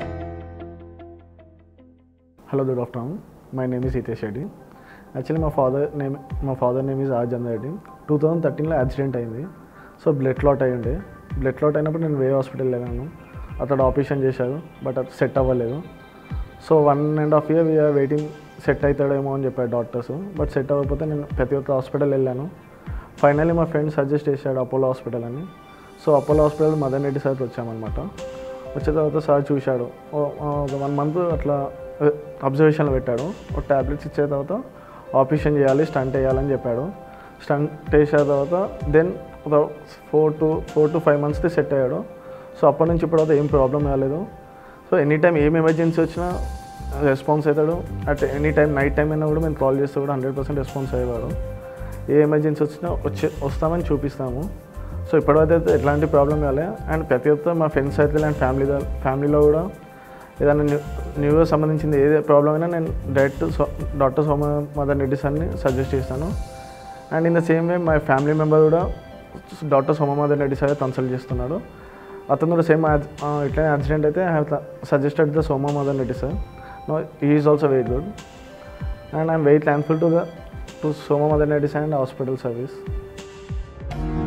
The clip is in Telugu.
hello good afternoon my name is Hitesh Reddy actually మా ఫాదర్ నేమ్ మా father name is Ajan Reddy two thousand థర్టీన్లో యాక్సిడెంట్ అయింది సో బ్లడ్ క్లాట్ అయి ఉండే బ్లడ్ క్లాట్ అయినప్పుడు నేను వేరే హాస్పిటల్ వెళ్ళాను అక్కడ ఆపరేషన్ చేశారు బట్ అది సెట్ అవ్వలేదు so one and half year we are waiting set అవుతాడేమో అని చెప్పారు డాక్టర్స్ బట్ సెట్ అవ్వకపోతే నేను ప్రతి ఒక్క హాస్పిటల్ వెళ్ళాను ఫైనల్లీ మా ఫ్రెండ్ సజెస్ట్ చేశాడు అపోలో హాస్పిటల్ అని so Apollo hospital Madan Reddy sir వచ్చామన్నమాట వచ్చిన తర్వాత సార్ చూశాడు ఓ- ఒక వన్ మంత్ అట్లా అబ్జర్వేషన్లో పెట్టాడు ఒక ట్యాబ్లెట్స్ ఇచ్చిన తర్వాత ఆపరేషన్ చేయాలి స్టంట్ వేయాలని చెప్పాడు స్టంట్ వేసిన తర్వాత దెన్ ఒక four two four two five మంత్స్కి సెట్ అయ్యాడు సో అప్పటి నుంచి ఇప్పుడు ఏం ప్రాబ్లం రాలేదు సో ఎనీ టైం ఏం ఎమర్జెన్సీ వచ్చినా రెస్పాన్స్ అవుతాడు at any time night time అయినా కూడా మేము కాల్ చేస్తే కూడా హండ్రెడ్ పర్సెంట్ రెస్పాన్స్ అయ్యేవాడు ఏ ఎమర్జెన్సీ వచ్చినా వచ్చే వస్తామని చూపిస్తాము సో ఇప్పటివరకు అయితే ఎట్లాంటి ప్రాబ్లం కాలే అండ్ ప్రతి ఒక్క మా ఫ్రెండ్స్ అయితే అండ్ ఫ్యామిలీ ఫ్యామిలీలో కూడా ఏదైనా న్యూ న్యూగా సంబంధించింది ఏ ప్రాబ్లం అయినా నేను direct so doctor Soma Madan Reddy సార్ని సజెస్ట్ చేస్తాను and in the same way my family member కూడా doctor Soma Madan Reddy sir consult చేస్తున్నాడు అతను కూడా సేమ్ ఇట్లా యాక్సిడెంట్ అయితే I have suggested the Soma Madan Reddy sir no is also very good and I'm very thankful to the to Soma Madan Reddy sir and hospital service